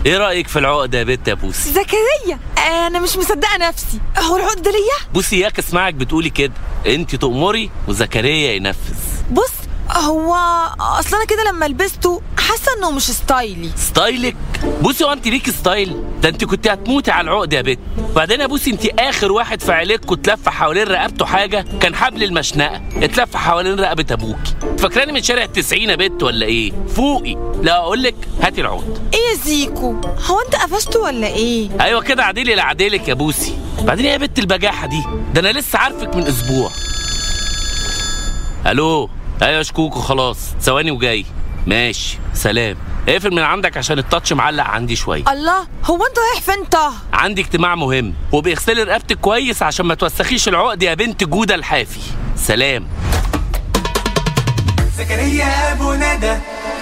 ايه رايك في العقده يا بت يا بوسي زكريا انا مش مصدقه نفسي هو العقد ده ليا بوسي ياك اسمعك بتقولي كده انت تؤمري وزكريا ينفذ بص هو اصل انا كده لما لبسته حاسه انه مش ستايلي ستايلك بوسي هو انت ليك ستايل ده انت كنت هتموتي على العقد يا بت وبعدين يا بوسي انت اخر واحد في عيلتكم اتلف حوالين رقبته حاجه كان حبل المشنقه اتلف حوالين رقبه ابوكي فاكراني من شارع التسعين يا بت ولا ايه فوقي لا اقول لك هاتي العقد ايه يا زيكو هو انت قفشته ولا ايه ايوه كده عديلي لعديلك يا بوسي بعدين يا بت البجاحه دي ده انا لسه عارفك من اسبوع الو ايوه يا شكوكو خلاص ثواني وجاي ماشي سلام اقفل من عندك عشان التاتش معلق عندي شويه الله هو انت رايح فين طه عندي اجتماع مهم وبيغسلي رقبتك كويس عشان ما توسخيش العقد يا بنت جوده الحافي سلام زكريا ابو ندى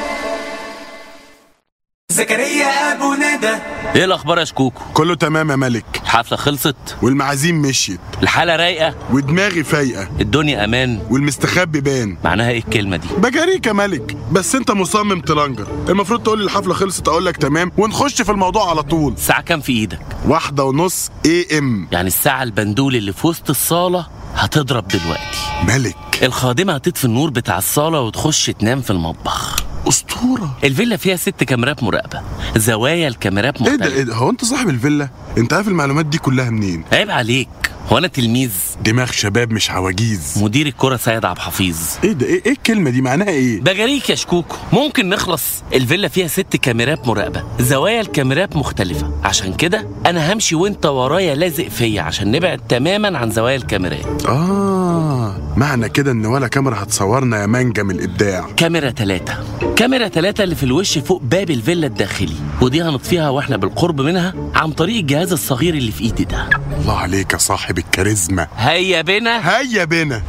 زكريا ابو ندى ايه الاخبار يا شكوكو كله تمام يا ملك الحفله خلصت والمعازيم مشيت الحاله رايقه ودماغي فايقه الدنيا امان والمستخبي بان معناها ايه الكلمه دي بجاريك يا ملك بس انت مصمم تلنجر المفروض تقول لي الحفله خلصت اقول لك تمام ونخش في الموضوع على طول الساعه كام في ايدك واحدة ونص اي ام يعني الساعه البندول اللي في وسط الصاله هتضرب دلوقتي ملك الخادمه هتطفي النور بتاع الصاله وتخش تنام في المطبخ اسطورة الفيلا فيها ست كاميرات مراقبه زوايا الكاميرات ايه ده مختلفه ايه ده هو انت صاحب الفيلا انت عارف المعلومات دي كلها منين عيب عليك هو انا تلميذ دماغ شباب مش عواجيز مدير الكرة سيد عبد الحفيظ ايه ده ايه, ايه الكلمة دي معناها ايه بجاريك يا شكوكو ممكن نخلص الفيلا فيها ست كاميرات مراقبة زوايا الكاميرات مختلفة عشان كده أنا همشي وأنت ورايا لازق فيا عشان نبعد تماما عن زوايا الكاميرات اه معنى كده ان ولا كاميرا هتصورنا يا منجم الابداع كاميرا ثلاثة كاميرا ثلاثة اللي في الوش فوق باب الفيلا الداخلي ودي هنطفيها واحنا بالقرب منها عن طريق الجهاز الصغير اللي في ايدي ده الله عليك يا صاحب الكاريزما هيا بنا هيا بينا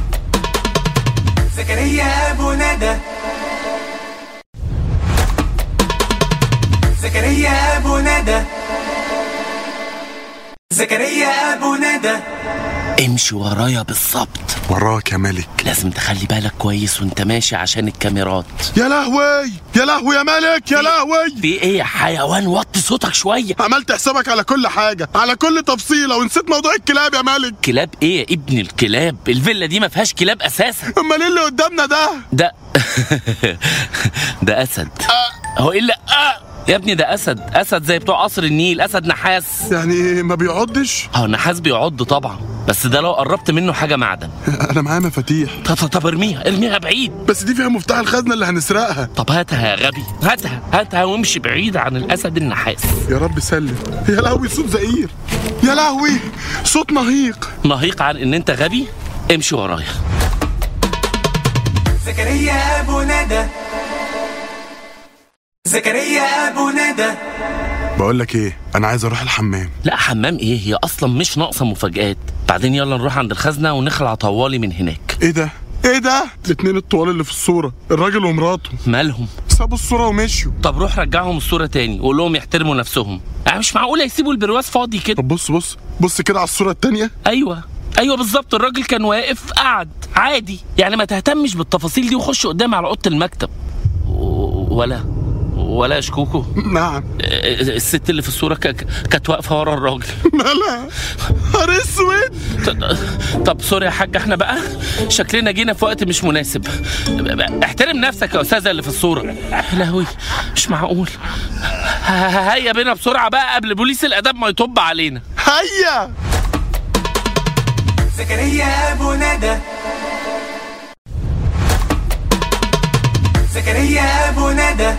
زكريا ابو ندى زكريا ابو ندى زكريا ابو ندى امشي ورايا بالظبط وراك يا ملك لازم تخلي بالك كويس وانت ماشي عشان الكاميرات يا لهوي يا لهوي يا ملك يا لهوي في ايه يا حيوان وطي صوتك شوية عملت حسابك على كل حاجة على كل تفصيلة ونسيت موضوع الكلاب يا ملك كلاب ايه يا ابن الكلاب الفيلا دي ما فيهاش كلاب اساسا امال ايه اللي قدامنا ده ده ده اسد هو ايه اللي آه! يا ابني ده اسد اسد زي بتوع قصر النيل اسد نحاس يعني ما بيعضش هو النحاس بيعض طبعا بس ده لو قربت منه حاجه معدن انا معايا مفاتيح طب طب- طب ارميها ارميها بعيد بس دي فيها مفتاح الخزنة اللي هنسرقها طب هاتها يا غبي هاتها هاتها وامشي بعيد عن الاسد النحاس يا رب سلم يا لهوي صوت زئير يا لهوي صوت نهيق ناهيق عن ان انت غبي امشي ورايا زكريا ابو ندى زكريا ابو ندى بقول لك ايه انا عايز اروح الحمام لا حمام ايه هي اصلا مش ناقصه مفاجآت بعدين يلا نروح عند الخزنه ونخلع طوالي من هناك ايه ده ايه ده الاتنين الطوال اللي في الصورة الراجل ومراته مالهم سابوا الصورة ومشيوا طب روح رجعهم الصوره تاني وقول لهم يحترموا نفسهم يعني مش معقوله يسيبوا البرواز فاضي كده طب بص بص بص كده على الصورة التانية ايوه ايوه بالظبط الراجل كان واقف قعد عادي يعني ما تهتمش بالتفاصيل دي وخش قدام على اوضه المكتب و- ولا ولا يا شكوكو نعم الست اللي في الصوره ك- ك- كانت واقفه ورا الراجل مالها نهار اسود ط- طب سوري يا حاج احنا بقى شكلنا جينا في وقت مش مناسب احترم نفسك يا استاذه اللي في الصوره يا لهوي مش معقول ه- ه- هيا بينا بسرعه بقى قبل بوليس الاداب ما يطب علينا هيا زكريا ابو ندى زكريا ابو ندى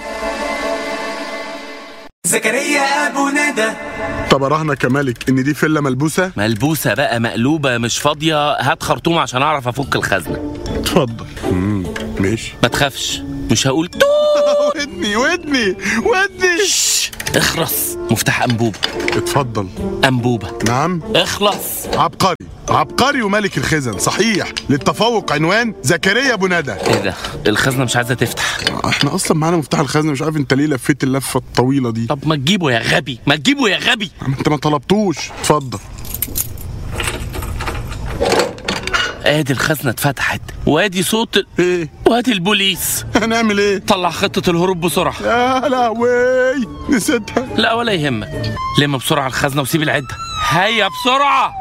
زكريا ابو ندى طب اراهنك يا ملك ان دي فيلا ملبوسة ملبوسه بقى مقلوبه مش فاضيه هات خرطوم عشان اعرف افك الخزنه اتفضل مم، ماشي ما تخافش مش هقول تو ودني ودني ودني شش، اخرس مفتاح انبوبه اتفضل انبوبه نعم اخلص عبقري عبقري وملك الخزن صحيح للتفوق عنوان زكريا ابو ندى ايه ده الخزنه مش عايزه تفتح احنا اصلا معانا مفتاح الخزنه مش عارف انت ليه لفيت اللفه الطويله دي طب ما تجيبه يا غبي ما تجيبه يا غبي ما انت ما طلبتوش اتفضل ادي الخزنه اتفتحت وادي صوت ال... ايه وادي البوليس هنعمل ايه طلع خطه الهروب بسرعه يا لهوي نسيتها لا ولا يهمك لم بسرعه الخزنه وسيب العده هيا بسرعه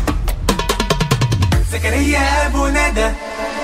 زكريا ابو ندى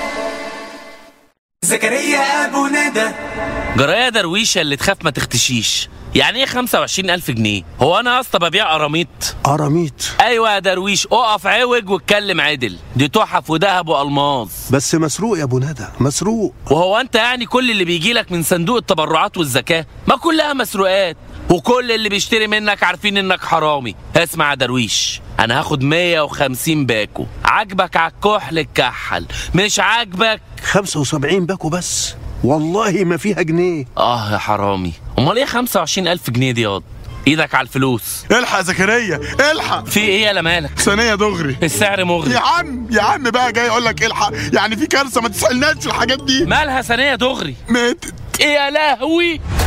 زكريا ابو ندى جرايه درويشه اللي تخاف ما تختشيش يعني ايه 25000 جنيه هو انا يا اسطى ببيع قراميط قراميط ايوه يا درويش اقف عوج واتكلم عدل دي تحف وذهب والماظ بس مسروق يا ابو ندى مسروق وهو انت يعني كل اللي بيجي لك من صندوق التبرعات والزكاه ما كلها مسروقات وكل اللي بيشتري منك عارفين انك حرامي اسمع يا درويش انا هاخد 150 باكو عاجبك على الكحل الكحل مش عاجبك 75 باكو بس والله ما فيها جنيه اه يا حرامي امال ايه 25000 جنيه دي ياض ايدك على الفلوس الحق يا زكريا الحق في ايه يا مالك ثانية دغري السعر يا مغري عم يا عم بقى جاي اقول لك الحق يعني في كارثة ما تسألناش الحاجات دي مالها ثانيه دغري ماتت ايه يا لهوي